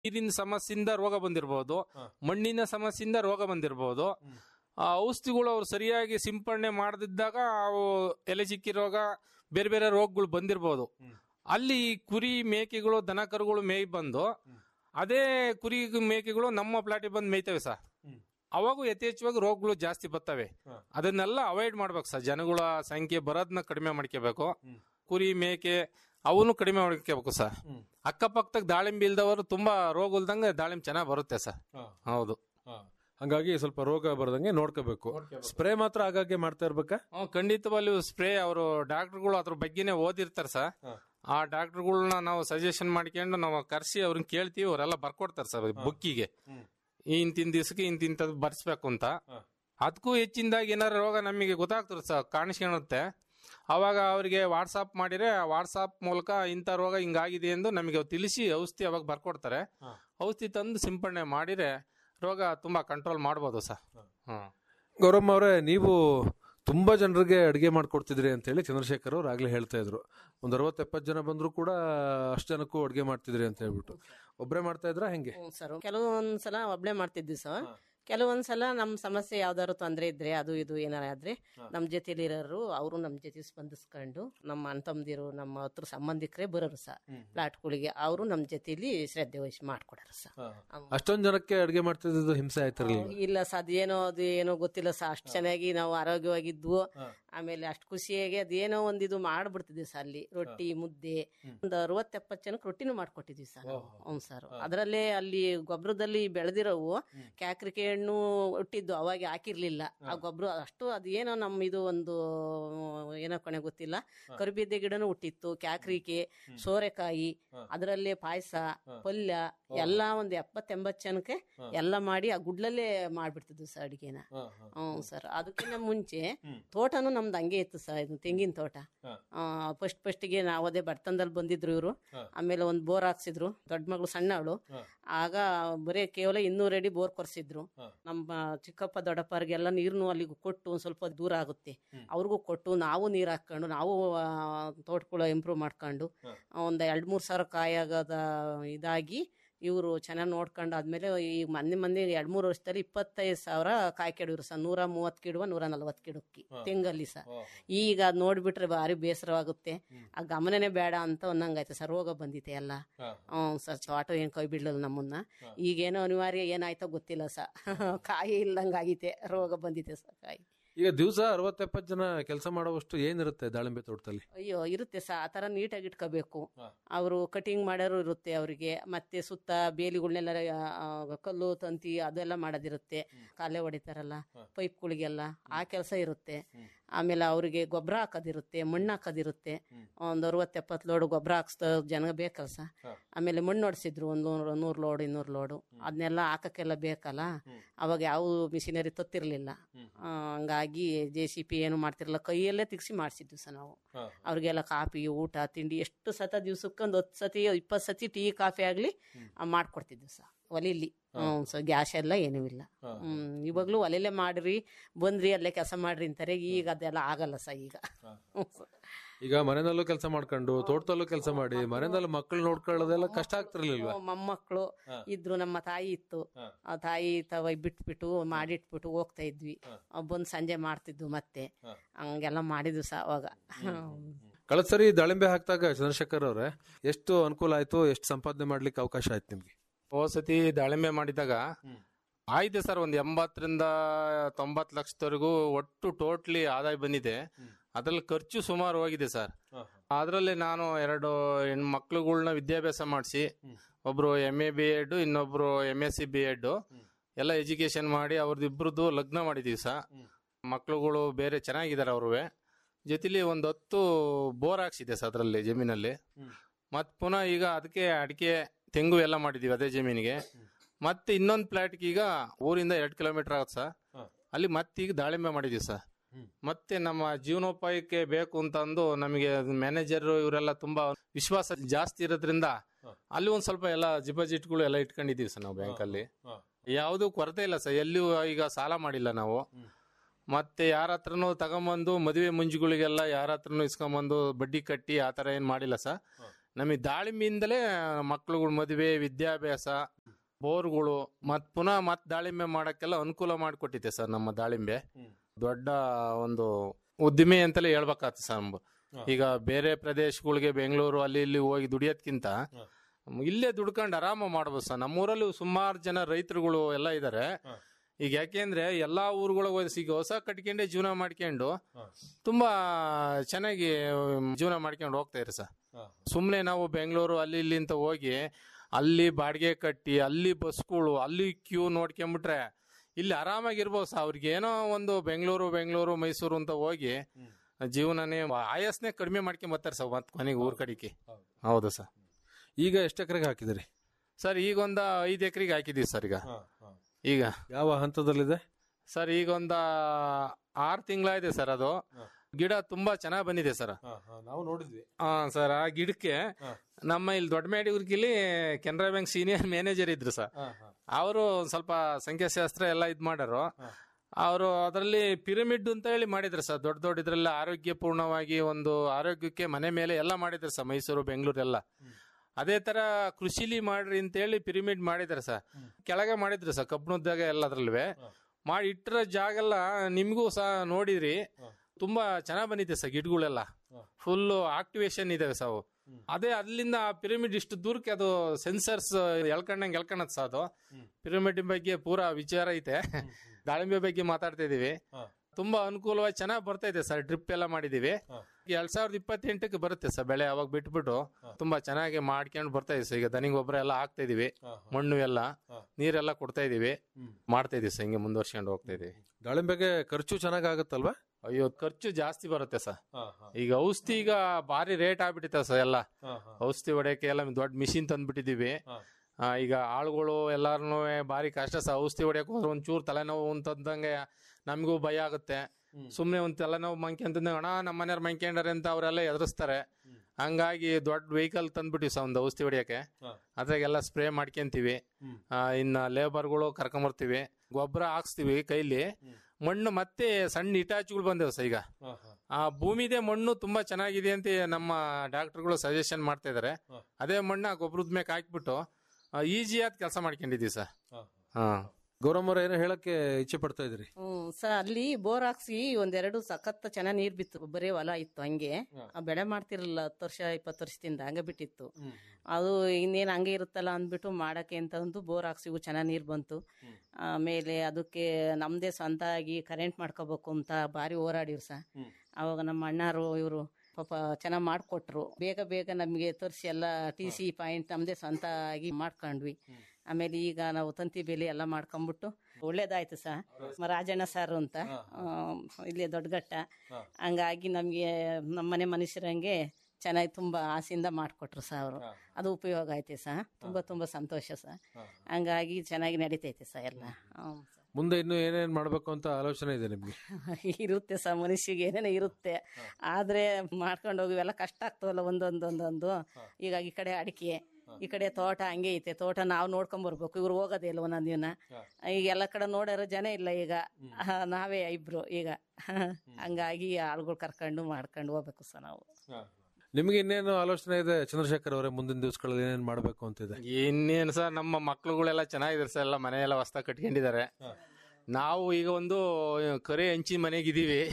ನೀರಿನ ಸಮಸ್ಯೆಯಿಂದ ರೋಗ ಬಂದಿರಬಹುದು ಮಣ್ಣಿನ ಸಮಸ್ಯೆಯಿಂದ ರೋಗ ಬಂದಿರಬಹುದು ಆ ಔಷಧಿಗಳು ಅವ್ರು ಸರಿಯಾಗಿ ಸಿಂಪಡಣೆ ಮಾಡದಿದ್ದಾಗ ಅವು ಎಲೆ ಚಿಕ್ಕಿ ರೋಗ ಬೇರೆ ಬೇರೆ ರೋಗಗಳು ಬಂದಿರಬಹುದು ಅಲ್ಲಿ ಕುರಿ ಮೇಕೆಗಳು ದನ ಕರುಗಳು ಮೇಯ್ ಬಂದು ಅದೇ ಕುರಿ ಮೇಕೆಗಳು ನಮ್ಮ ಪ್ಲಾಟಿಗೆ ಬಂದು ಮೇಯ್ತವೆ ಸರ್ ಅವಾಗೂ ಯಥೇಚ್ಛವಾಗಿ ರೋಗಗಳು ಜಾಸ್ತಿ ಬರ್ತವೆ ಅದನ್ನೆಲ್ಲ ಅವಾಯ್ಡ್ ಮಾಡ್ಬೇಕು ಸರ್ ಜನಗಳ ಸಂಖ್ಯೆ ಬರೋದನ್ನ ಕಡಿಮೆ ಮಾಡ್ಕೋಬೇಕು ಕುರಿ ಮೇಕೆ ಅವನು ಕಡಿಮೆ ಮಾಡ್ಕೋಬೇಕು ಸರ್ ಅಕ್ಕಪಕ್ಕದಾಗ ದಾಳಿಂಬೆ ಇಲ್ದವರು ತುಂಬಾ ರೋಗ ಇಲ್ದಂಗೆ ದಾಳಿಂಬೆ ಚೆನ್ನಾಗಿ ಬರುತ್ತೆ ಸರ್ ಹೌದು ಹಂಗಾಗಿ ಸ್ವಲ್ಪ ರೋಗ ಬರದಂಗೆ ನೋಡ್ಕೋಬೇಕು ಸ್ಪ್ರೇ ಮಾತ್ರ ಆಗಾಗ್ಗೆ ಮಾಡ್ತಾ ಇರ್ಬೇಕಾ ಹ್ಮ್, ಖಂಡಿತವಾಗ್ಲೂ ಸ್ಪ್ರೇ ಅವರು ಡಾಕ್ಟರ್ಗಳು ಅದ್ರ ಬಗ್ಗೆನೇ ಓದಿರ್ತಾರೆ ಸರ್ ಆ ಡಾಕ್ಟರ್ಗಳನ್ನ ನಾವು ಸಜೆಷನ್ ಮಾಡ್ಕೊಂಡು ನಾವು ಕರ್ಸಿ ಅವ್ರನ್ನ ಕೇಳ್ತೀವಿ ಅವರೆಲ್ಲ ಬರ್ಕೊಡ್ತಾರೆ ಸರ್ ಬುಕ್ಕಿಗೆ ಇಂತಿನ ದಿವಸಕ್ಕೆ ಇಂತಿಂತದ್ ಬರ್ಸ್ಬೇಕು ಅಂತ ಅದಕ್ಕೂ ಹೆಚ್ಚಿನದಾಗಿ ಏನಾರ ರೋಗ ನಮಗೆ ಗೊತ್ತಾಗ್ತದೆ ಸರ್ ಕಾಣಿಸ್ಕೊಳುತ್ತೆ ಅವಾಗ ಅವರಿಗೆ ವಾಟ್ಸಾಪ್ ಮಾಡಿದ್ರೆ ವಾಟ್ಸಾಪ್ ಮೂಲಕ ಇಂಥ ರೋಗ ಹಿಂಗಾಗಿದೆ ಎಂದು ನಮಗೆ ತಿಳಿಸಿ ಔಷಧಿ ಅವಾಗ ಬರ್ಕೊಡ್ತಾರೆ ಔಷಧಿ ತಂದು ಸಿಂಪಡಣೆ ಮಾಡಿದ್ರೆ ರೋಗ ತುಂಬಾ ಕಂಟ್ರೋಲ್ ಮಾಡ್ಬೋದು ಸರ್ ಹ್ಮ್ ಗೌರಮ್ಮ ಅವರೇ ನೀವು ತುಂಬಾ ಜನರಿಗೆ ಅಡಿಗೆ ಮಾಡ್ಕೊಡ್ತಿದ್ರಿ ಅಂತ ಹೇಳಿ ಚಂದ್ರಶೇಖರ್ ಅವ್ರು ಆಗ್ಲೇ ಹೇಳ್ತಾ ಇದ್ರು ಒಂದ್ ಅರವತ್ತು ಎಪ್ಪತ್ತು ಜನ ಬಂದ್ರು ಕೂಡ ಅಷ್ಟು ಜನಕ್ಕೂ ಅಡಿಗೆ ಮಾಡ್ತಿದ್ರಿ ಅಂತ ಹೇಳ್ಬಿಟ್ಟು ಒಬ್ರೇ ಮಾಡ್ತಾ ಇದ್ರ ಹೆಂಗೆ ಹ್ಞೂ ಸರ್ ಕೆಲವೊಂದ್ಸಲ ಒಬ್ಳೆ ಮಾಡ್ತಿದ್ವಿ ಸರ್ ಕೆಲವೊಂದ್ಸಲ ನಮ್ಮ ಸಮಸ್ಯೆ ಯಾವ್ದಾದ್ರು ತೊಂದರೆ ಇದ್ರೆ ಅದು ಇದು ಏನಾರ ಆದ್ರೆ ನಮ್ಮ ಜೊತೆಲಿ ಇರೋರು ಅವರು ನಮ್ಮ ಜೊತೆ ಸ್ಪಂದಿಸ್ಕೊಂಡು ನಮ್ಮ ಅಣ್ತಂದಿರು ನಮ್ಮ ಹತ್ರ ಸಂಬಂಧಿಕರೇ ಬರೋರು ಸರ್ ಪ್ಲಾಟ್ಗಳಿಗೆ ಅವರು ನಮ್ಮ ಜೊತೆಲಿ ಶ್ರದ್ಧೆ ವಹಿಸಿ ಮಾಡ್ಕೊಡೋರು ಸರ್ ಅಷ್ಟೊಂದ್ ಜನಕ್ಕೆ ಅಡಿಗೆ ಮಾಡ್ತಿದ್ದು ಹಿಂಸೆ ಆಯ್ತಿರ್ಲಿಲ್ಲ ಇಲ್ಲ ಸರ್ ಅದೇನೋ ಅದು ಏನೋ ಗೊತ್ತಿಲ್ಲ ಸರ್ ಅಷ್ಟು ಚೆನ್ನಾಗಿ ನಾವು ಆರೋಗ್ಯವಾಗಿದ್ವು ಆಮೇಲೆ ಅಷ್ಟು ಖುಷಿಯಾಗಿ ಅದೇನೋ ಒಂದಿದು ಮಾಡ್ಬಿಡ್ತಿದ್ವಿ ಸರ್ ಅಲ್ಲಿ ರೊಟ್ಟಿ ಮುದ್ದೆ ಒಂದು ಅರವತ್ತು ಎಪ್ಪತ್ತು ಜನಕ್ಕೆ ರೊಟ್ಟಿನೂ ಮಾಡ್ಕೊಟ್ಟಿದ್ವಿ ಸರ್ ನಾವು ಹ್ಞೂ ಸರ್ ಅದರಲ್ಲೇ ಅಲ್ಲಿ ಗೊಬ್ಬರದಲ್ಲಿ ಬೆಳೆದಿರೋವು ಕ್ಯಾಕ್ರಿಕೆ ಹಣ್ಣು ಹುಟ್ಟಿದ್ದು ಅವಾಗ ಹಾಕಿರ್ಲಿಲ್ಲ ಆ ಗೊಬ್ಬರ ಅಷ್ಟು ಅದೇನೋ ನಮ್ಮ ಇದು ಒಂದು ಏನೋ ಕೊನೆ ಗೊತ್ತಿಲ್ಲ ಕರಿಬಿದ್ದೆ ಗಿಡನೂ ಹುಟ್ಟಿತ್ತು ಕ್ಯಾಕ್ರಿಕೆ ಸೋರೆಕಾಯಿ ಅದರಲ್ಲೇ ಪಾಯಸ ಪಲ್ಯ ಎಲ್ಲ ಒಂದು ಎಪ್ಪತ್ತೆಂಬತ್ತು ಜನಕ್ಕೆ ಎಲ್ಲ ಮಾಡಿ ಆ ಗುಡ್ಲಲ್ಲೇ ಮಾಡ್ಬಿಡ್ತಿದ್ವಿ ಸರ್ ಅಡಿಗೆನ ಹ್ಞೂ ಸರ್ ಅದಕ್ಕಿಂತ ಮುಂಚೆ ತೋಟನೂ ನಮ್ದು ಹಂಗೆ ಇತ್ತು ಸರ್ ಇದು ತೆಂಗಿನ ತೋಟ ಫಸ್ಟ್ ಫಸ್ಟಿಗೆ ನಾವು ಅದೇ ಬಡತನದಲ್ಲಿ ಬಂದಿದ್ರು ಇವರು ಆಮೇಲೆ ಒಂದು ಬೋರ್ ಹಾಕ್ಸಿದ್ರು ದೊಡ್ಡ ಮಗಳು ಸಣ್ಣವಳು ಆಗ ಬರೀ ಕೇವಲ ಇನ್ನೂರು ಅಡಿ ಬೋರ್ ಕೊರ್ಸಿದ್ರು ನಮ್ಮ ಚಿಕ್ಕಪ್ಪ ದೊಡ್ಡಪ್ಪರಿಗೆಲ್ಲ ನೀರನ್ನು ಅಲ್ಲಿಗೆ ಕೊಟ್ಟು ಒಂದು ಸ್ವಲ್ಪ ದೂರ ಆಗುತ್ತೆ ಅವ್ರಿಗೂ ಕೊಟ್ಟು ನಾವು ನೀರು ಹಾಕೊಂಡು ನಾವು ಆ, ತೋಟಗಳು ಇಂಪ್ರೂವ್ ಮಾಡ್ಕೊಂಡು ಒಂದು ಎರಡು ಮೂರು ಸಾವಿರ ಕಾಯಿ ಆಗೋದ ಇದಾಗಿ ಇವರು ಚೆನ್ನಾಗಿ ನೋಡ್ಕೊಂಡು ಆದ್ಮೇಲೆ ಈ ಮೊನ್ನೆ ಮೊನ್ನೆ ಎರಡು ಮೂರು ವರ್ಷದಲ್ಲಿ ಇಪ್ಪತ್ತೈದು ಸಾವಿರ ಕಾಯಿ ಕೆಡವ್ರು ಸರ್ ನೂರ ಮೂವತ್ತು ಕಿಡುವ ನೂರ ನಲ್ವತ್ತು ಕಿಡಕ್ಕಿ ತೆಂಗಲ್ಲಿ ಸರ್ ಈಗ ಅದ್ ನೋಡ್ಬಿಟ್ರೆ ಭಾರಿ ಬೇಸರವಾಗುತ್ತೆ ಆ ಗಮನನೇ ಬೇಡ ಅಂತ ಒಂದಂಗಾಯ್ತು ಸರ್ ರೋಗ ಬಂದಿತ್ತೆ ಎಲ್ಲ ಹ್ಞೂ ಸರ್ ಚಾಟು ಏನು ಕೈ ಬಿಡ್ಲಲ್ಲ ನಮ್ಮನ್ನ ಈಗೇನೋ ಅನಿವಾರ್ಯ ಏನಾಯ್ತೋ ಗೊತ್ತಿಲ್ಲ ಸರ್ ಕಾಯಿ ಇಲ್ದಂಗೆ ಆಗೈತೆ ರೋಗ ಬಂದಿದೆ ಸರ್ ಕಾಯಿ ಈಗ ದಿವಸ ಅರವತ್ತು ಎಪ್ಪತ್ತು ಜನ ಕೆಲಸ ಮಾಡುವಷ್ಟು ಏನಿರುತ್ತೆ ದಾಳಿಂಬೆ ತೋಟದಲ್ಲಿ ಅಯ್ಯೋ ಇರುತ್ತೆ ಸರ್ ಆ ಥರ ನೀಟಾಗಿ ಇಟ್ಕೋಬೇಕು ಅವರು ಕಟಿಂಗ್ ಮಾಡೋರು ಇರುತ್ತೆ ಅವರಿಗೆ ಮತ್ತೆ ಸುತ್ತ ಬೇಲಿಗಳನ್ನೆಲ್ಲ ಆ, ಕಲ್ಲು ತಂತಿ ಅದೆಲ್ಲ ಮಾಡೋದಿರುತ್ತೆ ಕಾಲೆ ಹೊಡಿತಾರಲ್ಲ ಪೈಪ್ಗಳಿಗೆಲ್ಲ ಆ ಕೆಲಸ ಇರುತ್ತೆ ಆಮೇಲೆ ಅವರಿಗೆ ಗೊಬ್ಬರ ಹಾಕೋದಿರುತ್ತೆ ಮಣ್ಣು ಹಾಕೋದಿರುತ್ತೆ ಒಂದು ಅರವತ್ತು ಎಪ್ಪತ್ತು ಲೋಡ್ ಗೊಬ್ಬರ ಹಾಕ್ಸ್ದ ಜನ ಬೇಕಲ್ಲ ಸರ್ ಆಮೇಲೆ ಮಣ್ಣು ಹೊಡ್ಸಿದ್ರು ಒಂದು ನೂರು ನೂರು ಲೋಡ್ ಇನ್ನೂರು ಲೋಡು ಅದನ್ನೆಲ್ಲ ಹಾಕಕ್ಕೆಲ್ಲ ಬೇಕಲ್ಲ ಅವಾಗ ಯಾವ ಮಿಷಿನರಿ ತತ್ತಿರ್ಲಿಲ್ಲ ಆ, ಹಂಗಾಗಿ ಜೆ ಸಿ ಪಿ ಏನು ಮಾಡ್ತಿರಲಿಲ್ಲ ಕೈಯಲ್ಲೇ ತಿಕ್ಸಿ ಮಾಡಿಸಿದ್ವಿ ಸರ್ ನಾವು ಅವ್ರಿಗೆಲ್ಲ ಕಾಫಿ ಊಟ ತಿಂಡಿ ಎಷ್ಟು ಸತ ದಿವ್ಸಕ್ಕೆ ಒಂದು ಹತ್ತು ಸತಿ ಇಪ್ಪತ್ತು ಸತಿ ಟೀ ಕಾಫಿ ಆಗಲಿ ಮಾಡ್ಕೊಡ್ತಿದ್ವಿ ಸರ್ ಒಲಿಲಿ ಹ್ಞೂ ಸೊ ಗ್ಯಾಸ್ ಎಲ್ಲ ಏನೂ ಇಲ್ಲ ಹ್ಮ್ ಇವಾಗಲೂ ಒಲೆಲ್ಲೇ ಮಾಡ್ರಿ ಬಂದ್ರಿ ಅಲ್ಲೇ ಕೆಲಸ ಮಾಡ್ರಿ ಅಂತಾರೆ ಈಗ ಅದೆಲ್ಲ ಆಗಲ್ಲ ಸರ್ ಈಗ ಹ್ಞೂ ಸರ್ ಈಗ ಮನೆಯಲ್ಲೂ ಕೆಲಸ ಮಾಡ್ಕೊಂಡು ತೋಟದಲ್ಲೂ ಕೆಲಸ ಮಾಡಿ ಮನೆಯಲ್ಲಿ ಮಕ್ಕಳು ನೋಡ್ಕೊಳ್ಳೋದೆಲ್ಲ ಕಷ್ಟ ಆಗ್ತಿರ್ಲಿಲ್ವಾ ಮೊಮ್ಮಕ್ಕಳು ಇದ್ರು ನಮ್ಮ ತಾಯಿ ಇತ್ತು ಆ ತಾಯಿ ತವ ಬಿಟ್ಬಿಟ್ಟು ಮಾಡಿಟ್ಬಿಟ್ಟು ಹೋಗ್ತಾ ಇದ್ವಿ ಬಂದು ಸಂಜೆ ಮಾಡ್ತಿದ್ವು ಮತ್ತೆ ಹಂಗೆಲ್ಲ ಮಾಡಿದ್ವು ಸಹ ಅವಾಗ ಕಳೆದ ಸರಿ ದಾಳಿಂಬೆ ಹಾಕ್ದಾಗ ಚಂದ್ರಶೇಖರ್ ಅವ್ರೆ ಎಷ್ಟು ಅನುಕೂಲ ಆಯ್ತು ಎಷ್ಟು ಸಂಪಾದನೆ ಮಾಡ್ಲಿಕ್ಕೆ ಅವಕಾಶ ಆಯ್ತು ನಿಮ್ಗೆ ಹೋದ್ ಸತಿ ದಾಳಿಂಬೆ ಮಾಡಿದಾಗ ಆಯ್ತು ಸರ್ ಒಂದ್ ಎಂಬತ್ತರಿಂದ ತೊಂಬತ್ ಲಕ್ಷದವರೆಗೂ ಒಟ್ಟು ಟೋಟ್ಲಿ ಆದಾಯ ಬಂದಿದೆ ಅದ್ರಲ್ಲಿ ಖರ್ಚು ಸುಮಾರು ಹೋಗಿದೆ ಸರ್ ಅದರಲ್ಲಿ ನಾನು ಎರಡು ಹೆಣ್ಮಕ್ಳುಗಳ್ನ ವಿದ್ಯಾಭ್ಯಾಸ ಮಾಡಿಸಿ ಒಬ್ರು ಎಮ್ ಎ ಬಿ ಎಡ್ ಇನ್ನೊಬ್ರು M S C B Ed ಎಲ್ಲ ಎಜುಕೇಶನ್ ಮಾಡಿ ಅವ್ರದ್ದು ಇಬ್ರದ್ದು ಲಗ್ನ ಮಾಡಿದೀವಿ ಸರ್ ಮಕ್ಳುಗಳು ಬೇರೆ ಚೆನ್ನಾಗಿದ್ದಾರೆ ಅವ್ರುವೆ ಜೊತೆಲಿ ಒಂದು ಹತ್ತು ಬೋರ್ ಹಾಕ್ಸಿದೆ ಸರ್ ಅದರಲ್ಲಿ ಜಮೀನಲ್ಲಿ ಮತ್ ಪುನಃ ಈಗ ಅದಕ್ಕೆ ಅಡಿಕೆ ತೆಂಗು ಎಲ್ಲ ಮಾಡಿದೀವಿ ಅದೇ ಜಮೀನಿಗೆ ಮತ್ತೆ ಇನ್ನೊಂದು ಪ್ಲಾಟ್ಗೆ ಈಗ ಊರಿಂದ ಎರಡು ಕಿಲೋಮೀಟರ್ ಆಗುತ್ತೆ ಸರ್ ಅಲ್ಲಿ ಮತ್ತೀಗ ದಾಳಿಂಬೆ ಮಾಡಿದೀವಿ ಸರ್ ಮತ್ತೆ ನಮ್ಮ ಜೀವನೋಪಾಯಕ್ಕೆ ಬೇಕು ಅಂತ ಅಂದು ನಮಗೆ ಮ್ಯಾನೇಜರ್ ಇವರೆಲ್ಲ ತುಂಬಾ ವಿಶ್ವಾಸ ಜಾಸ್ತಿ ಇರೋದ್ರಿಂದ ಅಲ್ಲಿ ಒಂದ್ ಸ್ವಲ್ಪ ಎಲ್ಲ ಡಿಪಾಸಿಟ್ಗಳು ಎಲ್ಲ ಇಟ್ಕೊಂಡಿದೀವಿ ಸರ್ ನಾವು ಬ್ಯಾಂಕಲ್ಲಿ ಯಾವುದು ಕೊರತೆ ಇಲ್ಲ ಸರ್ ಎಲ್ಲಿಯೂ ಈಗ ಸಾಲ ಮಾಡಿಲ್ಲ ನಾವು ಮತ್ತೆ ಯಾರ ಹತ್ರನೂ ತಗೊಂಬಂದು ಮದುವೆ ಮುಂಜಿಗಳಿಗೆಲ್ಲ ಯಾರ ಹತ್ರನೂ ಇಸ್ಕೊಂಬಂದು ಬಡ್ಡಿ ಕಟ್ಟಿ ಆ ತರ ಏನ್ ಮಾಡಿಲ್ಲ ಸರ್ ನಮಗೆ ದಾಳಿಂಬೆಯಿಂದಲೇ ಮಕ್ಳುಗಳ ಮದುವೆ ವಿದ್ಯಾಭ್ಯಾಸ ಬೋರ್ಗಳು ಮತ್ ಪುನಃ ಮತ್ ದಾಳಿಂಬೆ ಮಾಡಕ್ಕೆಲ್ಲ ಅನುಕೂಲ ಮಾಡಿಕೊಟ್ಟಿದೆ ಸರ್ ನಮ್ಮ ದಾಳಿಂಬೆ ದೊಡ್ಡ ಒಂದು ಉದ್ದಿಮೆ ಅಂತಲೇ ಹೇಳ್ಬೇಕಾಗ್ತದೆ ಸರ್ ನಮ್ದು. ಈಗ ಬೇರೆ ಪ್ರದೇಶಗಳಿಗೆ ಬೆಂಗಳೂರು ಅಲ್ಲಿ ಇಲ್ಲಿ ಹೋಗಿ ದುಡಿಯೋದ್ಕಿಂತ ಇಲ್ಲೇ ದುಡ್ಕೊಂಡು ಆರಾಮ ಮಾಡ್ಬೋದು ಸರ್ ನಮ್ಮೂರಲ್ಲೂ ಸುಮಾರು ಜನ ರೈತರುಗಳು ಎಲ್ಲ ಇದ್ದಾರೆ ಈಗ ಯಾಕೆಂದ್ರೆ ಎಲ್ಲಾ ಊರುಗಳಿಗೆ ಹೋಗಿ ಈಗ ಹೊಸ ಕಟ್ಕೊಂಡೆ ಜೀವನ ಮಾಡ್ಕೊಂಡು ತುಂಬಾ ಚೆನ್ನಾಗಿ ಜೀವನ ಮಾಡ್ಕೊಂಡು ಹೋಗ್ತಾ ಇರಿ ಸರ್ ಸುಮ್ಮನೆ ನಾವು ಬೆಂಗಳೂರು ಅಲ್ಲಿ ಇಲ್ಲಿ ಅಂತ ಹೋಗಿ ಅಲ್ಲಿ ಬಾಡಿಗೆ ಕಟ್ಟಿ ಅಲ್ಲಿ ಬಸ್ಗಳು ಅಲ್ಲಿ ಕ್ಯೂ ನೋಡ್ಕೊಂಬಿಟ್ರೆ ಇಲ್ಲಿ ಆರಾಮಾಗಿರ್ಬೋದು ಸರ್ ಅವ್ರಿಗೆ ಏನೋ ಒಂದು ಬೆಂಗಳೂರು ಬೆಂಗಳೂರು ಮೈಸೂರು ಅಂತ ಹೋಗಿ ಜೀವನನೇ ಆಯಸ್ನೇ ಕಡಿಮೆ ಮಾಡ್ಕೊಂಡ್ ಬರ್ತಾರೆ ಸರ್ ಮತ್ ಕೊನೆಗೆ ಊರ್ ಕಡೆಗೆ ಹೌದು ಸರ್ ಈಗ ಎಷ್ಟು ಎಕರೆಗೆ ಹಾಕಿದಿರಿ ಸರ್ ಈಗ ಒಂದ ಐದು ಎಕರೆಗೆ ಹಾಕಿದೀವಿ ಸರ್ ಈಗ ಈಗ ಯಾವ ಹಂತದಲ್ಲಿದೆ ಸರ್ ಈಗ ಒಂದ ಆರು ತಿಂಗಳಾಗಿದೆ ಸರ್ ಅದು ಗಿಡ ತುಂಬಾ ಚೆನ್ನಾಗಿ ಬಂದಿದೆ ಸರ್ ನಾವು ನೋಡಿದ್ವಿ ಹಾ ಸರ್ ಆ ಗಿಡಕ್ಕೆ ನಮ್ಮ ಇಲ್ಲಿ ದೊಡ್ಡಮೇಡಿ ಊರ್ಗಿಲಿ ಕೆನರಾ ಬ್ಯಾಂಕ್ ಸೀನಿಯರ್ ಮ್ಯಾನೇಜರ್ ಇದ್ರು ಸರ್ ಅವರು ಸ್ವಲ್ಪ ಸಂಖ್ಯಾಶಾಸ್ತ್ರ ಎಲ್ಲ ಇದ್ ಮಾಡ್ಯಾರು ಅವರು ಅದರಲ್ಲಿ ಪಿರಮಿಡ್ ಅಂತ ಹೇಳಿ ಮಾಡಿದ್ರು ಸರ್ ದೊಡ್ಡ ದೊಡ್ಡ ಇದ್ರಲ್ಲಿ ಆರೋಗ್ಯಪೂರ್ಣವಾಗಿ ಒಂದು ಆರೋಗ್ಯಕ್ಕೆ ಮನೆ ಮೇಲೆ ಎಲ್ಲ ಮಾಡಿದ್ರು ಸರ್ ಮೈಸೂರು ಬೆಂಗಳೂರು ಎಲ್ಲ ಅದೇ ತರ ಕೃಷಿಲಿ ಮಾಡ್ರಿ ಅಂತ ಹೇಳಿ ಪಿರಮಿಡ್ ಮಾಡಿದಾರೆ ಸರ್ ಕೆಳಗೆ ಮಾಡಿದ್ರು ಸರ್ ಕಬ್ಬಣದಾಗ ಎಲ್ಲ ಅದ್ರಲ್ವೇ ಮಾಡಿ ಇಟ್ಟಿರೋ ಜಾಗೆಲ್ಲ ನಿಮ್ಗೂ ಸಹ ನೋಡಿದ್ರಿ ತುಂಬಾ ಚೆನ್ನಾಗ್ ಬಂದಿದೆ ಸರ್ ಗಿಡಗಳೆಲ್ಲ ಫುಲ್ ಆಕ್ಟಿವೇಶನ್ ಇದಾವೆ ಸರ್ ಅವು ಅದೇ ಅಲ್ಲಿಂದ ಪಿರಮಿಡ್ ಇಷ್ಟು ದೂರಕ್ಕೆ ಅದು ಸೆನ್ಸರ್ಸ್ ಎಳ್ಕೊಂಡಂಗೆ ಎಳ್ಕೊಂಡದ್ ಸರ್ ಅದು ಪಿರಮಿಡ್ ಬಗ್ಗೆ ಪೂರಾ ವಿಚಾರ ಐತೆ ದಾಳಿಂಬೆ ಬಗ್ಗೆ ಮಾತಾಡ್ತಾ ಇದೀವಿ ತುಂಬಾ ಅನುಕೂಲವಾಗಿ ಚೆನ್ನಾಗಿ ಬರ್ತಾ ಇದೆ ಸರ್ ಡ್ರಿಪ್ ಎಲ್ಲ ಮಾಡಿದೀವಿ ಎರಡ್ ಸಾವಿರದ ಇಪ್ಪತ್ತೆಂಟಕ್ಕೆ ಬರುತ್ತೆ ಸರ್ ಬೆಳೆ ಅವಾಗ ಬಿಟ್ಬಿಟ್ಟು ತುಂಬಾ ಚೆನ್ನಾಗಿ ಮಾಡ್ಕೊಂಡು ಬರ್ತಾ ಇದೆ ಸರ್ ಈಗ ದನಿಗೆ ಗೊಬ್ಬರ ಎಲ್ಲ ಹಾಕ್ತಾ ಇದೀವಿ ಮಣ್ಣು ಎಲ್ಲ ನೀರೆಲ್ಲ ಕೊಡ್ತಾ ಇದೀವಿ ಮಾಡ್ತಾ ಇದೀವಿ ಸರ್ ಹಿಂಗೆ ಮುಂದುವರ್ಸ್ಕೊಂಡು ಹೋಗ್ತಾ ಇದೀವಿ ದಾಳಿಂಬೆಗೆ ಖರ್ಚು ಚೆನ್ನಾಗ್ ಆಗತ್ತಲ್ವಾ ಅಯ್ಯೋ ಖರ್ಚು ಜಾಸ್ತಿ ಬರುತ್ತೆ ಸರ್ ಈಗ ಔಷಧಿ ಈಗ ಭಾರಿ ರೇಟ್ ಆಗ್ಬಿಟ್ಟಿದೆ ಸರ್ ಎಲ್ಲ ಔಷಧಿ ಹೊಡೆಯಕ್ಕೆ ಎಲ್ಲ ದೊಡ್ಡ ಮಿಷಿನ್ ತಂದ್ಬಿಟ್ಟಿದೀವಿ ಆ, ಈಗ ಆಳುಗಳು ಎಲ್ಲಾರು ಭಾರಿ ಕಷ್ಟ ಸರ್ ಔಷಧಿ ಹೊಡೆಯಕ್ ಹೋದ್ರೆ ಒಂಚೂರು ತಲೆನೋವು ಅಂತಂದಂಗೆ ನಮಗೂ ಭಯ ಆಗುತ್ತೆ ಸುಮ್ನೆ ಒಂದ್ ತಲೆನೋವು ಮಂಕೆ ಅಂತಂದ್ರೆ ಅಣ್ಣ ನಮ್ಮ ಮನೆಯವ್ರು ಮಂಕ್ಯಾಂಡಾರೆ ಅಂತ ಅವರೆಲ್ಲ ಎದುರಿಸ್ತಾರೆ ಹಂಗಾಗಿ ದೊಡ್ಡ ವೆಹಿಕಲ್ ತಂದ್ಬಿಟ್ಟಿವಿ ಸರ್ ಒಂದು ಔಷಧಿ ಹೊಡಿಯಕ್ಕೆ ಅದ್ರಾಗೆಲ್ಲ ಸ್ಪ್ರೇ ಮಾಡ್ಕೊಂತೀವಿ ಆ, ಇನ್ನ ಲೇಬರ್ಗಳು ಕರ್ಕೊಂಬರ್ತೀವಿ ಗೊಬ್ಬರ ಹಾಕ್ಸ್ತೀವಿ ಕೈಲಿ ಮಣ್ಣು ಮತ್ತೆ ಸಣ್ಣ ಇಟಾಚಿಗಳು ಬಂದೇವು ಸರ್ ಈಗ ಆ ಭೂಮಿದೆ ಮಣ್ಣು ತುಂಬಾ ಚೆನ್ನಾಗಿದೆ ಅಂತ ನಮ್ಮ ಡಾಕ್ಟರ್ಗಳು ಸಜೆಷನ್ ಮಾಡ್ತಾ ಇದಾರೆ ಅದೇ ಮಣ್ಣ ಗೊಬ್ಬರದ ಮೇಲೆ ಹಾಕ್ಬಿಟ್ಟು ಈಸಿಯಾದ ಕೆಲಸ ಮಾಡ್ಕೊಂಡಿದೀವಿ ಸರ್ ಹಾ ಗೌರಮ್ಮವ್ರ ಏನೋ ಹೇಳಕ್ಕೆ ಇಚ್ಛೆ ಪಡ್ತಾ ಇದ್ರಿ ಹ್ಮ್ ಸರ್ ಅಲ್ಲಿ ಬೋರ್ ಹಾಕ್ಸಿ ಒಂದೆರಡು ಸಖತ್ ಚೆನ್ನಾಗಿ ನೀರ್ ಬಿತ್ತು ಬರೀ ಹೊಲ ಇತ್ತು ಹಂಗೆ ಆ ಬೆಳೆ ಮಾಡ್ತಿರಲಿಲ್ಲ ಹತ್ತು ವರ್ಷ ಇಪ್ಪತ್ತು ವರ್ಷದಿಂದ ಹಂಗೆ ಬಿಟ್ಟಿತ್ತು ಅದು ಇನ್ನೇನು ಹಂಗೆ ಇರುತ್ತಲ್ಲ ಅಂದ್ಬಿಟ್ಟು ಮಾಡಕ್ಕೆ ಅಂತ ಒಂದು ಬೋರ್ ಹಾಕ್ಸಿವು ಚೆನ್ನಾಗಿ ನೀರು ಬಂತು ಆಮೇಲೆ ಅದಕ್ಕೆ ನಮ್ಮದೇ ಸ್ವಂತ ಆಗಿ ಕರೆಂಟ್ ಮಾಡ್ಕೋಬೇಕು ಅಂತ ಭಾರಿ ಹೋರಾಡಿವ್ರು ಸರ್ ಅವಾಗ ನಮ್ಮ ಅಣ್ಣಾರು ಇವರು ಪಾಪ ಚೆನ್ನಾಗಿ ಮಾಡಿಕೊಟ್ರು ಬೇಗ ಬೇಗ ನಮಗೆ ತೋರಿಸಿ ಎಲ್ಲ ಟಿ ಸಿ ಪಾಯಿಂಟ್ ನಮ್ಮದೇ ಸ್ವಂತ ಆಗಿ ಮಾಡ್ಕೊಂಡ್ವಿ ಆಮೇಲೆ ಈಗ ನಾವು ತಂತಿ ಬೇಲಿ ಎಲ್ಲ ಮಾಡ್ಕೊಂಬಿಟ್ಟು ಒಳ್ಳೇದಾಯ್ತು ಸರ್ ರಾಜಣ್ಣ ಸಾರು ಅಂತ ಆ, ಇಲ್ಲಿ ದೊಡ್ಡಗಟ್ಟ ಹಂಗಾಗಿ ನಮಗೆ ನಮ್ಮನೆ ಮನುಷ್ಯರಂಗೆ ಚೆನ್ನಾಗಿ ತುಂಬ ಆಸೆಯಿಂದ ಮಾಡಿಕೊಟ್ರು ಸರ್ ಅವರು ಅದು ಉಪಯೋಗ ಐತೆ ಸರ್ ತುಂಬ ತುಂಬ ಸಂತೋಷ ಸರ್ ಹಂಗಾಗಿ ಚೆನ್ನಾಗಿ ನಡೀತೈತೆ ಸರ್ ಎಲ್ಲ ಹ್ಮ್ ಸರ್. ಮುಂದೆ ಇನ್ನು ಏನೇನ್ ಮಾಡ್ಬೇಕು ಅಂತ ಆಲೋಚನೆ ಇದೆ ನಿಮ್ಗೆ ಇರುತ್ತೆ ಸರ್ ಮನುಷ್ಯಗೆ ಏನೇನೋ ಇರುತ್ತೆ ಆದ್ರೆ ಮಾಡ್ಕೊಂಡು ಹೋಗಿವೆಲ್ಲ ಕಷ್ಟ ಆಗ್ತವಲ್ಲ ಒಂದೊಂದೊಂದೊಂದು ಈಗ ಈ ಕಡೆ ಅಡಿಕೆ ಈ ಕಡೆ ತೋಟ ಹಂಗೆ ಐತೆ ತೋಟ ನಾವು ನೋಡ್ಕೊಂಡ್ ಬರ್ಬೇಕು ಇವ್ರು ಹೋಗೋದೇ ಇಲ್ಲ ಒಂದೊಂದ್ ದಿನ ಈಗ ಎಲ್ಲ ಕಡೆ ನೋಡೋರು ಜನ ಇಲ್ಲ ಈಗ ಆ, ನಾವೇ ಇಬ್ರು ಈಗ ಹಂಗಾಗಿ ಆಳುಗಳು ಕರ್ಕೊಂಡು ಮಾಡ್ಕೊಂಡು ಹೋಗ್ಬೇಕು ಸರ್ ನಾವು ನಿಮ್ಗೆ ಇನ್ನೇನು ಆಲೋಚನೆ ಇದೆ ಚಂದ್ರಶೇಖರ್ ಅವರೇ ಮುಂದಿನ ದಿವಸಗಳಲ್ಲಿ ಏನೇನ್ ಮಾಡ್ಬೇಕು ಅಂತಿದೆ ಇನ್ನೇನು ಸರ್ ನಮ್ಮ ಮಕ್ಳುಗಳೆಲ್ಲ ಚೆನ್ನಾಗಿದ್ದಾರೆ ಸರ್ ಎಲ್ಲ ಮನೆಯೆಲ್ಲ ಹೊಸ್ದಾಗ್ ಕಟ್ಕೊಂಡಿದ್ದಾರೆ ನಾವು ಈಗ ಒಂದು ಕರೆ ಹಂಚಿ ಮನೆಗಿದೀವಿ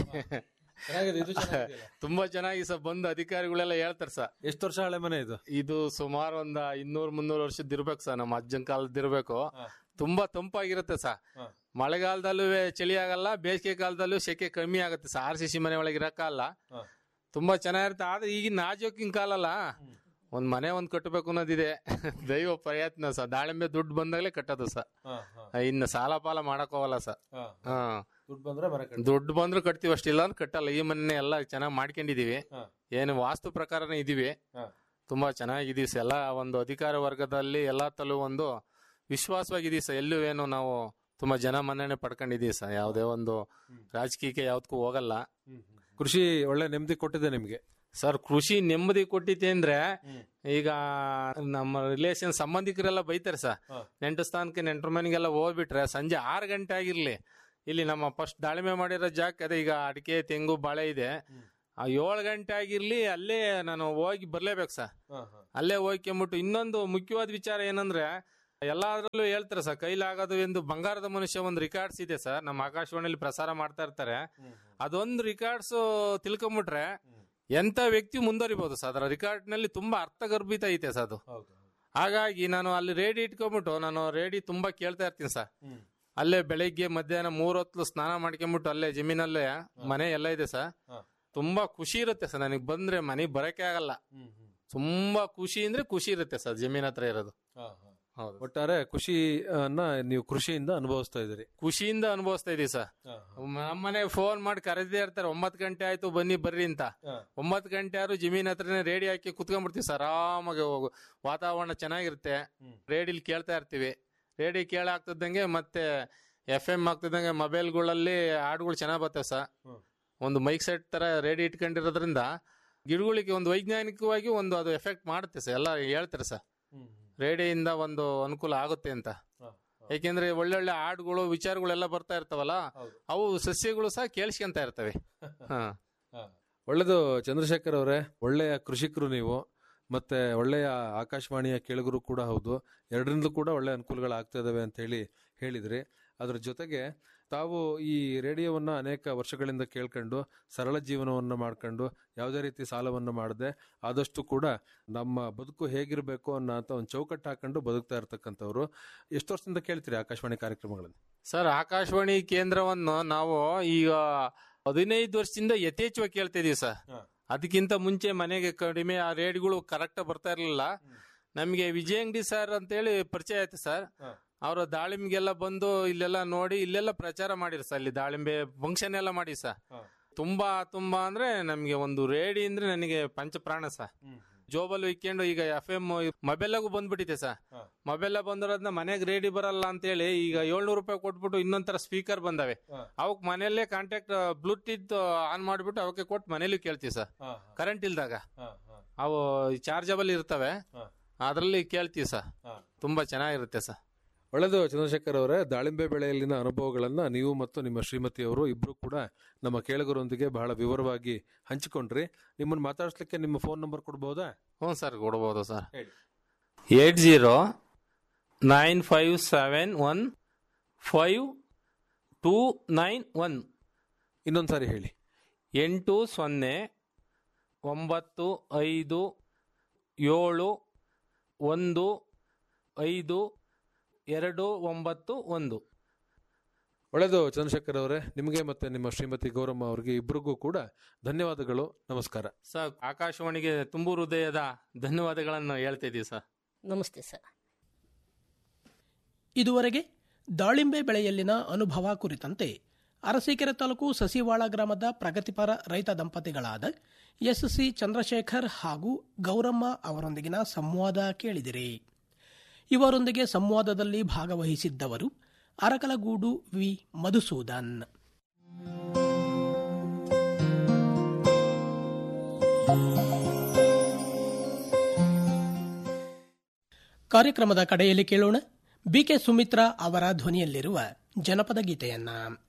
ತುಂಬಾ ಚೆನ್ನಾಗಿ ಸರ್ ಬಂದು ಅಧಿಕಾರಿಗಳೆಲ್ಲ ಹೇಳ್ತಾರೆ ಸರ್ ಎಷ್ಟು ವರ್ಷ ಹಳೆ ಮನೆ ಇದು ಇದು ಸುಮಾರು ಒಂದ ಇನ್ನೂರ್ ಮುನ್ನೂರು ವರ್ಷದ ಇರ್ಬೇಕು ಸರ್ ನಮ್ಮ ಅಜ್ಜನ್ ಕಾಲದ ಇರ್ಬೇಕು ತುಂಬಾ ತಂಪಾಗಿರುತ್ತೆ ಸರ್ ಮಳೆಗಾಲದಲ್ಲೂ ಚಳಿ ಆಗಲ್ಲ ಬೇಸಿಗೆ ಕಾಲದಲ್ಲೂ ಸೆಕೆ ಕಮ್ಮಿ ಆಗುತ್ತೆ ಸರ್ ಆರ್ ಸಿ ಸಿ ಮನೆ ಒಳಗೆ ಇರಕ್ಕಲ್ಲ ತುಂಬಾ ಚೆನ್ನಾಗಿರುತ್ತೆ ಆದ್ರೆ ಈಗ ನಾಜೂಕಿನ ಕಾಲಲ್ಲ ಒಂದ್ ಮನೆ ಒಂದ್ ಕಟ್ಟಬೇಕು ಅನ್ನೋದಿದೆ ದೈವ ಪ್ರಯತ್ನ ಸರ್ ದಾಳಿಂಬೆ ದುಡ್ಡು ಬಂದಾಗಲೇ ಕಟ್ಟೋದು ಸರ್ ಇನ್ನು ಸಾಲ ಪಾಲ ಮಾಡಕ್ ಹೋಗಲ್ಲ ಸರ್ ಹಾ ದುಡ್ಡು ಬಂದ್ರೆ ಮನೆ ಕಟ್ಟಿ ದುಡ್ಡು ಬಂದ್ರು ಕಟ್ತೀವಿ ಅಷ್ಟಿಲ್ಲ ಅಂದ್ರೆ ಕಟ್ಟಲ್ಲ ಈ ಮನೆ ಎಲ್ಲ ಚೆನ್ನಾಗಿ ಮಾಡ್ಕೊಂಡಿದೀವಿ ಏನು ವಾಸ್ತು ಪ್ರಕಾರನೇ ಇದೀವಿ ತುಂಬಾ ಚೆನ್ನಾಗಿದೀವಿ ಸರ್ ಎಲ್ಲ ಒಂದು ಅಧಿಕಾರ ವರ್ಗದಲ್ಲಿ ಎಲ್ಲಾ ತಲೂ ಒಂದು ವಿಶ್ವಾಸವಾಗಿದೀವಿ ಸರ್ ಎಲ್ಲೂ ಏನು ನಾವು ತುಂಬಾ ಜನ ಮನ್ನಣೆ ಪಡ್ಕೊಂಡಿದೀವಿ ಸರ್ ಯಾವುದೇ ಒಂದು ರಾಜಕೀಯಕ್ಕೆ ಯಾವ್ದಕ್ಕೂ ಹೋಗಲ್ಲ ಕೃಷಿ ಒಳ್ಳೆ ನೆಮ್ಮದಿ ಕೊಟ್ಟಿದೆ ನಿಮ್ಗೆ ಸರ್ ಕೃಷಿ ನೆಮ್ಮದಿ ಕೊಟ್ಟಿದೆ ಅಂದ್ರೆ ಈಗ ನಮ್ಮ ರಿಲೇಷನ್ ಸಂಬಂಧಿಕರೆಲ್ಲ ಬೈತಾರೆ ಸರ್ ನೆಂಟು ಸ್ಥಾನಕ್ಕೆ ನೆಂಟ್ರ ಮನೆಗೆಲ್ಲ ಹೋಗ್ಬಿಟ್ರೆ ಸಂಜೆ ಆರು ಗಂಟೆ ಆಗಿರ್ಲಿ ಇಲ್ಲಿ ನಮ್ಮ ಫಸ್ಟ್ ದಾಳಿಮೆ ಮಾಡಿರೋ ಜಾಗ ಅದೇ ಈಗ ಅಡಿಕೆ ತೆಂಗು ಬಾಳೆ ಇದೆ ಆ ಏಳು ಗಂಟೆ ಆಗಿರ್ಲಿ ಅಲ್ಲೇ ನಾನು ಹೋಗಿ ಬರ್ಲೇಬೇಕು ಸರ್ ಅಲ್ಲೇ ಹೋಗ್ಕೊಂಬಿಟ್ಟು ಇನ್ನೊಂದು ಮುಖ್ಯವಾದ ವಿಚಾರ ಏನಂದ್ರೆ ಎಲ್ಲಾದ್ರಲ್ಲೂ ಹೇಳ್ತಾರೆ ಸರ್ ಕೈಲಾಗೋದು ಎಂದು ಬಂಗಾರದ ಮನುಷ್ಯ ಒಂದು ರಿಕಾರ್ಡ್ಸ್ ಇದೆ ಸರ್ ನಮ್ಮ ಆಕಾಶವಾಣಿಯಲ್ಲಿ ಪ್ರಸಾರ ಮಾಡ್ತಾ ಇರ್ತಾರೆ ಅದೊಂದು ರಿಕಾರ್ಡ್ಸ್ ತಿಳ್ಕೊಂಬಿಟ್ರೆ ಎಂತ ವ್ಯಕ್ತಿ ಮುಂದುವರಿಬಹುದು ಸರ್ ಅದರ ರಿಕಾರ್ಡ್ ನಲ್ಲಿ ತುಂಬಾ ಅರ್ಥಗರ್ಭಿತ ಐತೆ ಸರ್ ಅದು ಹಾಗಾಗಿ ನಾನು ಅಲ್ಲಿ ರೇಡಿ ಇಟ್ಕೊಂಡ್ಬಿಟ್ಟು ನಾನು ರೇಡಿ ತುಂಬಾ ಕೇಳ್ತಾ ಇರ್ತೀನಿ ಸರ್ ಅಲ್ಲೇ ಬೆಳಿಗ್ಗೆ ಮಧ್ಯಾಹ್ನ ಮೂರ್ ಹೊತ್ತು ಸ್ನಾನ ಮಾಡ್ಕೊಂಬಿಟ್ಟು ಅಲ್ಲೇ ಜಮೀನಲ್ಲೇ ಮನೆ ಎಲ್ಲ ಇದೆ ಸರ್ ತುಂಬಾ ಖುಷಿ ಇರುತ್ತೆ ಸರ್ ನನಗೆ ಬಂದ್ರೆ ಮನೆಗೆ ಬರಕ್ಕೆ ಆಗಲ್ಲ ತುಂಬಾ ಖುಷಿ ಅಂದ್ರೆ ಖುಷಿ ಇರುತ್ತೆ ಸರ್ ಜಮೀನ್ ಹತ್ರ ಇರೋದು ಹೌದು ಒಟ್ಟಾರೆ ಖುಷಿಯನ್ನ ನೀವು ಕೃಷಿಯಿಂದ ಅನುಭವಿಸ್ತಾ ಇದ್ದೀರಿ ಖುಷಿಯಿಂದ ಅನುಭವಿಸ್ತಾ ಇದೀವಿ ಸರ್ ನಮ್ಮನೆ ಫೋನ್ ಮಾಡಿ ಕರೆದೇ ಇರ್ತಾರೆ ಒಂಬತ್ತು ಗಂಟೆ ಆಯ್ತು ಬನ್ನಿ ಬರ್ರಿ ಅಂತ ಒಂಬತ್ತು ಗಂಟೆ ಆದ್ರೂ ಜಮೀನ್ ಹತ್ರನೇ ರೇಡಿ ಹಾಕಿ ಕುತ್ಕೊಂಡ್ಬಿಡ್ತೀವಿ ಸರ್ ಆರಾಮಾಗಿ ಹೋಗು ವಾತಾವರಣ ಚೆನ್ನಾಗಿರುತ್ತೆ ರೇಡಿಲಿ ಕೇಳ್ತಾ ಇರ್ತೀವಿ ರೇಡಿ ಕೇಳಾಗ್ತಿದ್ದಂಗೆ ಮತ್ತೆ ಎಫ್ ಎಂ ಆಗ್ತಿದ್ದಂಗೆ ಮೊಬೈಲ್ಗಳಲ್ಲಿ ಹಾಡುಗಳು ಚೆನ್ನಾಗಿ ಬರ್ತವೆ ಸರ್ ಒಂದು ಮೈಕ್ ಸೆಟ್ ತರ ರೇಡಿ ಇಟ್ಕೊಂಡಿರೋದ್ರಿಂದ ಗಿಡಗಳಿಗೆ ಒಂದು ವೈಜ್ಞಾನಿಕವಾಗಿ ಒಂದು ಅದು ಎಫೆಕ್ಟ್ ಮಾಡುತ್ತೆ ಸರ್ ಎಲ್ಲ ಹೇಳ್ತಾರೆ ಸರ್ ರೇಡಿಯಿಂದ ಒಂದು ಅನುಕೂಲ ಆಗುತ್ತೆ ಅಂತ ಯಾಕೆಂದ್ರೆ ಒಳ್ಳೊಳ್ಳೆ ಹಾಡುಗಳು ವಿಚಾರಗಳೆಲ್ಲ ಬರ್ತಾ ಇರ್ತಾವಲ್ಲ ಅವು ಸಸ್ಯಗಳು ಸಹ ಕೇಳಿಸ್ಕೊಂತ ಇರ್ತವೆ ಹಾ ಒಳ್ಳೆದು ಚಂದ್ರಶೇಖರ್ ಅವರೇ ಒಳ್ಳೆಯ ಕೃಷಿಕರು ನೀವು ಮತ್ತೆ ಒಳ್ಳೆಯ ಆಕಾಶವಾಣಿಯ ಕೇಳುಗರು ಕೂಡ ಹೌದು ಎರಡರಿಂದಲೂ ಕೂಡ ಒಳ್ಳೆಯ ಅನುಕೂಲಗಳಾಗ್ತಾ ಇದಾವೆ ಅಂತ ಹೇಳಿ ಹೇಳಿದ್ರಿ ಅದ್ರ ಜೊತೆಗೆ ತಾವು ಈ ರೇಡಿಯೋವನ್ನ ಅನೇಕ ವರ್ಷಗಳಿಂದ ಕೇಳ್ಕೊಂಡು ಸರಳ ಜೀವನವನ್ನು ಮಾಡ್ಕೊಂಡು ಯಾವುದೇ ರೀತಿ ಸಾಲವನ್ನು ಮಾಡದೆ ಆದಷ್ಟು ಕೂಡ ನಮ್ಮ ಬದುಕು ಹೇಗಿರಬೇಕು ಅನ್ನೋ ಅಂತ ಒಂದು ಚೌಕಟ್ಟು ಹಾಕೊಂಡು ಬದುಕ್ತಾ ಇರ್ತಕ್ಕಂಥವ್ರು ಎಷ್ಟು ವರ್ಷದಿಂದ ಕೇಳ್ತೀರಿ ಆಕಾಶವಾಣಿ ಕಾರ್ಯಕ್ರಮಗಳನ್ನು ಸರ್ ಆಕಾಶವಾಣಿ ಕೇಂದ್ರವನ್ನು ನಾವು ಈಗ ಹದಿನೈದು ವರ್ಷದಿಂದ ಯಥೇಚ್ಛವಾಗಿ ಕೇಳ್ತಾ ಇದೀವಿ ಸರ್ ಅದಕ್ಕಿಂತ ಮುಂಚೆ ಮನೆಗೆ ಕಡಿಮೆ ಆ ರೇಡ್ಗಳು ಕರೆಕ್ಟ್ ಬರ್ತಾ ಇರಲಿಲ್ಲ ನಮಗೆ ವಿಜಯ ಅಂಗಡಿ ಸರ್ ಅಂತೇಳಿ ಪರಿಚಯ ಆಯ್ತು ಸರ್ ಅವರು ದಾಳಿಂಬೆಗೆಲ್ಲ ಬಂದು ಇಲ್ಲೆಲ್ಲ ನೋಡಿ ಇಲ್ಲೆಲ್ಲ ಪ್ರಚಾರ ಮಾಡಿರಿ ಸರ್ ಇಲ್ಲಿ ದಾಳಿಂಬೆ ಫಂಕ್ಷನ್ ಎಲ್ಲ ಮಾಡಿ ಸರ್ ತುಂಬಾ ತುಂಬಾ ಅಂದ್ರೆ ನಮ್ಗೆ ಒಂದು ರೇಡಿ ಅಂದ್ರೆ ನನಗೆ ಪಂಚಪ್ರಾಣ ಸರ್ ಜೋಬಲ್ ಇಕ್ಕೊಂಡು ಈಗ ಎಫ್ ಎಂ ಮೊಬೈಲಾಗೂ ಬಂದ್ಬಿಟ್ಟಿದೆ ಸರ್ ಮೊಬೈಲ್ ಬಂದಿರೋದ್ನ ಮನೆಗೆ ರೇಡಿ ಬರಲ್ಲ ಅಂತೇಳಿ ಈಗ ಏಳ್ನೂರು ರೂಪಾಯಿ ಕೊಟ್ಬಿಟ್ಟು ಇನ್ನೊಂಥರ ಸ್ಪೀಕರ್ ಬಂದವೆ ಅವಕ್ ಮನೆಯಲ್ಲೇ ಕಾಂಟ್ಯಾಕ್ಟ್ ಬ್ಲೂಟೂತ್ ಆನ್ ಮಾಡ್ಬಿಟ್ಟು ಅವಕ್ಕೆ ಕೊಟ್ಟು ಮನೇಲಿ ಕೇಳ್ತೀವಿ ಸರ್ ಕರೆಂಟ್ ಇಲ್ದಾಗ ಅವು ಚಾರ್ಜಬಲ್ ಇರ್ತವೆ ಅದ್ರಲ್ಲಿ ಕೇಳ್ತೀವಿ ಸರ್ ತುಂಬಾ ಚೆನ್ನಾಗಿರುತ್ತೆ ಸರ್ ಒಳ್ಳೆದು ಚಂದ್ರಶೇಖರ್ ಅವರೇ ದಾಳಿಂಬೆ ಬೆಳೆಯಲ್ಲಿನ ಅನುಭವಗಳನ್ನ ನೀವು ಮತ್ತು ನಿಮ್ಮ ಶ್ರೀಮತಿಯವರು ಇಬ್ರು ಕೂಡ ನಮ್ಮ ಕೇಳುಗರೊಂದಿಗೆ ಬಹಳ ವಿವರವಾಗಿ ಹಂಚಿಕೊಂಡ್ರಿ ನಿಮ್ಮನ್ನು ಮಾತಾಡಿಸ್ಲಿಕ್ಕೆ ನಿಮ್ಮ ಫೋನ್ ನಂಬರ್ ಕೊಡ್ಬೋದಾ ಹ್ಞೂ ಸರ್ ಕೊಡ್ಬೋದು ಸರ್ ಹೇಳಿ. Eight zero nine five seven one five two nine one ಇನ್ನೊಂದ್ಸಾರಿ ಹೇಳಿ ಎಂಟು ಸೊನ್ನೆ ಒಂಬತ್ತು ಐದು ಏಳು ಒಂದು ಐದು ಎರಡು ಒಂಬತ್ತು ಒಂದು ಒಳ್ಳೆದು ಚಂದ್ರಶೇಖರ್ ಅವರೇ ನಿಮಗೆ ಮತ್ತೆ ನಿಮ್ಮ ಶ್ರೀಮತಿ ಗೌರಮ್ಮ ಅವರಿಗೆ ಇಬ್ಬರಿಗೂ ಕೂಡ ಧನ್ಯವಾದಗಳು ನಮಸ್ಕಾರ ಸರ್ ಆಕಾಶವಾಣಿಗೆ ತುಂಬು ಹೃದಯದ ಧನ್ಯವಾದಗಳನ್ನು ಹೇಳ್ತಾ ಇದೀವಿ ಸರ್ ನಮಸ್ತೆ ಸರ್ ಇದುವರೆಗೆ ದಾಳಿಂಬೆ ಬೆಳೆಯಲ್ಲಿನ ಅನುಭವ ಕುರಿತಂತೆ ಅರಸೀಕೆರೆ ತಾಲೂಕು ಸಸಿವಾಳ ಗ್ರಾಮದ ಪ್ರಗತಿಪರ ರೈತ ದಂಪತಿಗಳಾದ ಎಸ್ ಸಿ ಚಂದ್ರಶೇಖರ್ ಹಾಗೂ ಗೌರಮ್ಮ ಅವರೊಂದಿಗಿನ ಸಂವಾದ ಕೇಳಿದಿರಿ ಇವರೊಂದಿಗೆ ಸಂವಾದದಲ್ಲಿ ಭಾಗವಹಿಸಿದ್ದವರು ಅರಕಲಗೂಡು ವಿ ಮಧುಸೂದನ್ ಕಾರ್ಯಕ್ರಮದ ಕಡೆಯಲ್ಲಿ ಕೇಳೋಣ ಬಿಕೆ ಸುಮಿತ್ರಾ ಅವರ ಧ್ವನಿಯಲ್ಲಿರುವ ಜನಪದ ಗೀತೆಯನ್ನ